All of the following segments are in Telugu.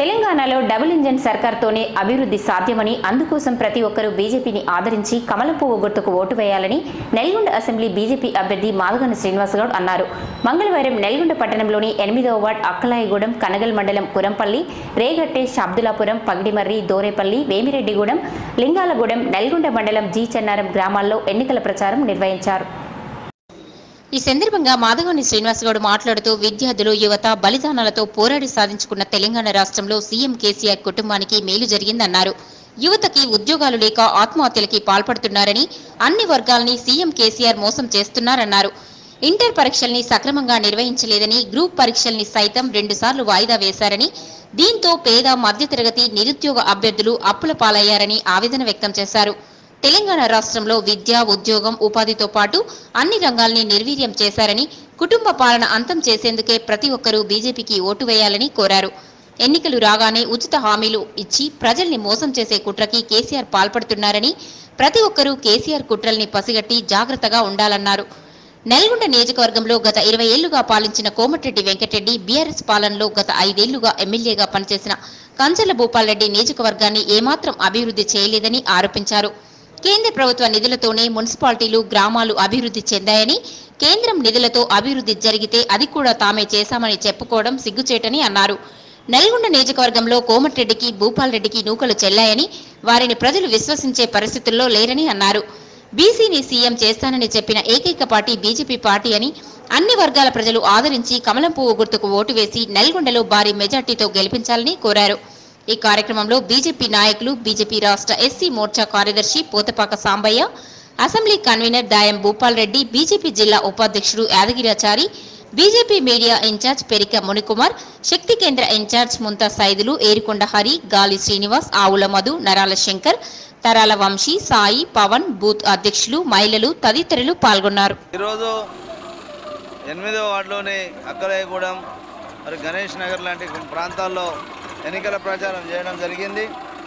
తెలంగాణలో డబుల్ ఇంజన్ సర్కార్తోనే అభివృద్ధి సాధ్యమని అందుకోసం ప్రతి ఒక్కరూ బీజేపీని ఆదరించి కమల పువ్వు గుర్తుకు ఓటు వేయాలని నల్గొండ అసెంబ్లీ బీజేపీ అభ్యర్థి మాదగన శ్రీనివాసగౌడ్ అన్నారు మంగళవారం నల్గొండ పట్టణంలోని ఎనిమిదవ వార్డ్ అక్కలాయగూడెం కనగల్ మండలం కురంపల్లి రేగట్టె షాబ్దులాపురం పగిడిమర్రి దోరేపల్లి వేమిరెడ్డిగూడెం లింగాలగూడెం నల్గొండ మండలం జీ చెన్నారం గ్రామాల్లో ఎన్నికల ప్రచారం నిర్వహించారు ఈ సందర్భంగా మాధవని శ్రీనివాసగౌడ్ మాట్లాడుతూ విద్యార్థులు యువత బలిదానాలతో పోరాడి సాధించుకున్న తెలంగాణ రాష్ట్రంలో సీఎం కేసీఆర్ కుటుంబానికి మేలు జరిగిందన్నారు యువతకి ఉద్యోగాలు లేక ఆత్మహత్యలకి పాల్పడుతున్నారని అన్ని వర్గాల్ని సీఎం కేసీఆర్ మోసం చేస్తున్నారన్నారు ఇంటర్ పరీక్షల్ని సక్రమంగా నిర్వహించలేదని గ్రూప్ పరీక్షల్ని సైతం రెండుసార్లు వాయిదా వేశారని దీంతో పేద మధ్యతరగతి నిరుద్యోగ అభ్యర్థులు అప్పుల పాలయ్యారని ఆవేదన వ్యక్తం చేశారు తెలంగాణ రాష్ట్రంలో విద్య ఉద్యోగం ఉపాధితో పాటు అన్ని రంగాల్ని నిర్వీర్యం చేశారని కుటుంబ పాలన అంతం చేసేందుకే ప్రతి ఒక్కరూ బీజేపీకి ఓటు వేయాలని కోరారు ఎన్నికలు రాగానే ఉచిత హామీలు ఇచ్చి ప్రజల్ని మోసం చేసే కుట్రకి కేసీఆర్ పాల్పడుతున్నారని ప్రతి ఒక్కరూ కేసీఆర్ కుట్రల్ని పసిగట్టి జాగ్రత్తగా ఉండాలన్నారు నల్గొండ నియోజకవర్గంలో గత ఇరవై ఏళ్లుగా పాలించిన కోమటిరెడ్డి వెంకటరెడ్డి బీఆర్ఎస్ పాలనలో గత ఐదేళ్లుగా ఎమ్మెల్యేగా పనిచేసిన కంచర్ల భూపాల్రెడ్డి నియోజకవర్గాన్ని ఏమాత్రం అభివృద్ధి చేయలేదని ఆరోపించారు కేంద్ర ప్రభుత్వ నిధులతోనే మున్సిపాలిటీలు గ్రామాలు అభివృద్ధి చెందాయని కేంద్రం నిధులతో అభివృద్ధి జరిగితే అది కూడా తామే చేశామని చెప్పుకోవడం సిగ్గుచేటని అన్నారు నల్గొండ నియోజకవర్గంలో కోమటిరెడ్డికి భూపాల్రెడ్డికి నూకలు చెల్లాయని వారిని ప్రజలు విశ్వసించే పరిస్థితుల్లో లేరని అన్నారు బీసీని సీఎం చేస్తానని చెప్పిన ఏకైక పార్టీ బీజేపీ పార్టీ అని అన్ని వర్గాల ప్రజలు ఆదరించి కమలం పువ్వు గుర్తుకు ఓటు వేసి నల్గొండలో భారీ మెజార్టీతో గెలిపించాలని కోరారు ఈ కార్యక్రమంలో బీజేపీ నాయకులు బీజేపీ రాష్ట్ర ఎస్సీ మోర్చా కార్యదర్శి Pothapaka Sambaiah assembly convener Dayam Bhupal Reddy BJP జిల్లా ఉపాధ్యక్షుడు Yadagirachary BJP media incharge Perika Munikumar Shakti Kendra incharge Muntha Saidulu Erikonda Hari Gali Srinivas ఆవుల మధు నరాల శంకర్ తరాల వంశీ సాయి పవన్ బూత్ అధ్యక్షులు మహిళలు తదితరులు పాల్గొన్నారు ఈరోజు ఎనిమిదో వార్డులోని అక్కలేయగూడెం మరి గణేష్ నగర్ లాంటి ప్రాంతాల్లో ఎన్నికల ప్రచారం చేయడం జరిగింది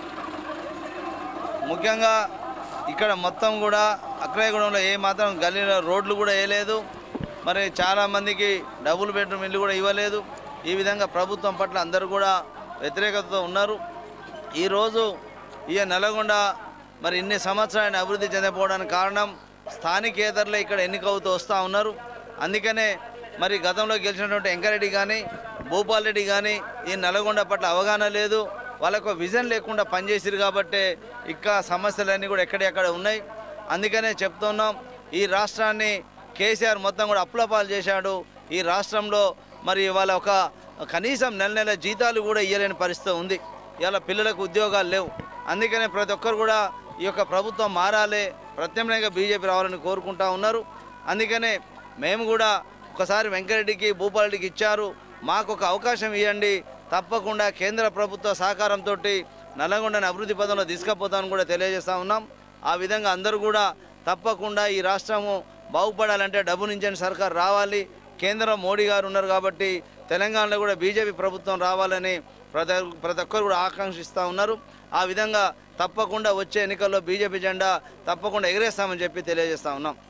ముఖ్యంగా ఇక్కడ మొత్తం కూడా అక్కలేయగూడెంలో ఏ మాత్రం గల్లీలో రోడ్లు కూడా వేయలేదు మరి చాలామందికి డబుల్ బెడ్రూమ్ ఇల్లు కూడా ఇవ్వలేదు ఈ విధంగా ప్రభుత్వం పట్ల అందరూ కూడా వ్యతిరేకతతో ఉన్నారు ఈరోజు ఈ నల్గొండ మరి ఇన్ని సంవత్సరాలను అభివృద్ధి చెందకపోవడానికి కారణం స్థానికేతరులే ఇక్కడ ఎన్నికవుతూ వస్తూ ఉన్నారు అందుకనే మరి గతంలో గెలిచినటువంటి వెంకరెడ్డి కానీ భూపాల్ రెడ్డి కానీ ఈ నల్గొండ పట్ల అవగాహన లేదు వాళ్ళకు విజన్ లేకుండా పనిచేసిరు కాబట్టే ఇంకా సమస్యలన్నీ కూడా ఎక్కడెక్కడ ఉన్నాయి అందుకనే చెప్తున్నాం ఈ రాష్ట్రాన్ని కేసీఆర్ మొత్తం కూడా అప్పులపాలు చేశాడు ఈ రాష్ట్రంలో మరి వాళ్ళ ఒక కనీసం నెల నెల జీతాలు కూడా ఇవ్వలేని పరిస్థితి ఉంది ఇలా పిల్లలకు ఉద్యోగాలు లేవు అందుకనే ప్రతి ఒక్కరు కూడా ఈ యొక్క ప్రభుత్వం మారాలి ప్రత్యామ్నాయంగా బీజేపీ రావాలని కోరుకుంటా ఉన్నారు అందుకనే మేము కూడా ఒకసారి వెంకరెడ్డికి భూపాలరెడ్డికి ఇచ్చారు మాకు ఒక అవకాశం ఇవ్వండి తప్పకుండా కేంద్ర ప్రభుత్వ సహకారంతో నల్లగొండని అభివృద్ధి పదంలో తీసుకుపోతామని కూడా తెలియజేస్తా ఉన్నాం ఆ విధంగా అందరూ కూడా తప్పకుండా ఈ రాష్ట్రము బాగుపడాలంటే డబ్బు నుంచి సర్కార్ రావాలి కేంద్రం మోడీ గారు ఉన్నారు కాబట్టి తెలంగాణలో కూడా బీజేపీ ప్రభుత్వం రావాలని ప్రతి ప్రతి ఒక్కరు కూడా ఆకాంక్షిస్తూ ఉన్నారు ఆ విధంగా తప్పకుండా వచ్చే ఎన్నికల్లో బీజేపీ జెండా తప్పకుండా ఎగరేస్తామని చెప్పి తెలియజేస్తా ఉన్నాం